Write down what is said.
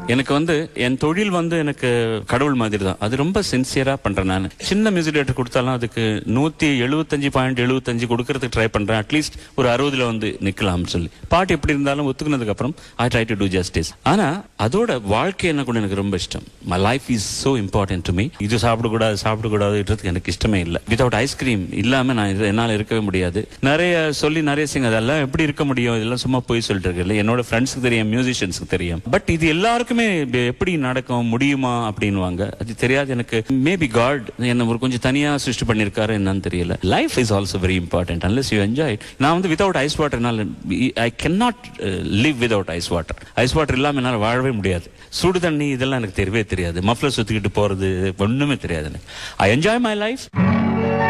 எனக்கு வந்து என் தொழில் வந்து எனக்கு கடவுள் மாதிரி தான் அது ரொம்ப சின்சியரா பண்றேன் நான் சின்ன மியூசிக் டேரக்டர் கொடுத்தாலும் அதுக்கு நூத்தி எழுபத்தஞ்சு பாயிண்ட் எழுபத்தஞ்சு கொடுக்கறதுக்கு ட்ரை பண்றேன் அட்லீஸ்ட் ஒரு அறுபதுல வந்து நிக்கலாம்னு சொல்லி பாட்டு எப்படி இருந்தாலும் ஒத்துக்குனதுக்கு அப்புறம் I try to do justice ஆனா அதோட வாழ்க்கை என்ன கூட எனக்கு ரொம்ப இஷ்டம் my life is so important to me இது சாப்பிடக்கூடாது சாப்பிடக்கூடாதுன்றதுக்கு எனக்கு இஷ்டமே இல்லை வித்வுட் ஐஸ்கிரீம் இல்லாம நான் இது- என்னால இருக்கவே முடியாது நிறைய சொல்லி நிறைய சிங்க அதெல்லாம் எப்படி இருக்க முடியும் இதெல்லாம் சும்மா போய் சொல்லிட்டு இருக்கல என்னோட ஃப்ரெண்ட்ஸ்க்கு தெரியும் மியூசிஷியன்ஸ்க்கு தெரியும் பட் இது எல்லாருக்குமே இப்படி எப்படி நடக்கும் முடியுமா அப்படின்னுவாங்க அது தெரியாது எனக்கு மேபி காட் என்ன ஒரு கொஞ்சம் தனியா சிருஷ்டி பண்ணிருக்காரு என்னன்னு தெரியல life is also very important unless you enjoy நான் வந்து வித்வுட் ஐஸ் வாட்டர்னால I can not live without ice water ice water இல்லாம என்னால வாழவே முடியாது சுடு தண்ணி இதெல்லாம் எனக்கு தெரியவே தெரியாது மஃப்ளர் சுத்திக்கிட்டு போறது ஒண்ணுமே தெரியாது எனக்கு ஐ என்ஜாய் மை லைஃப்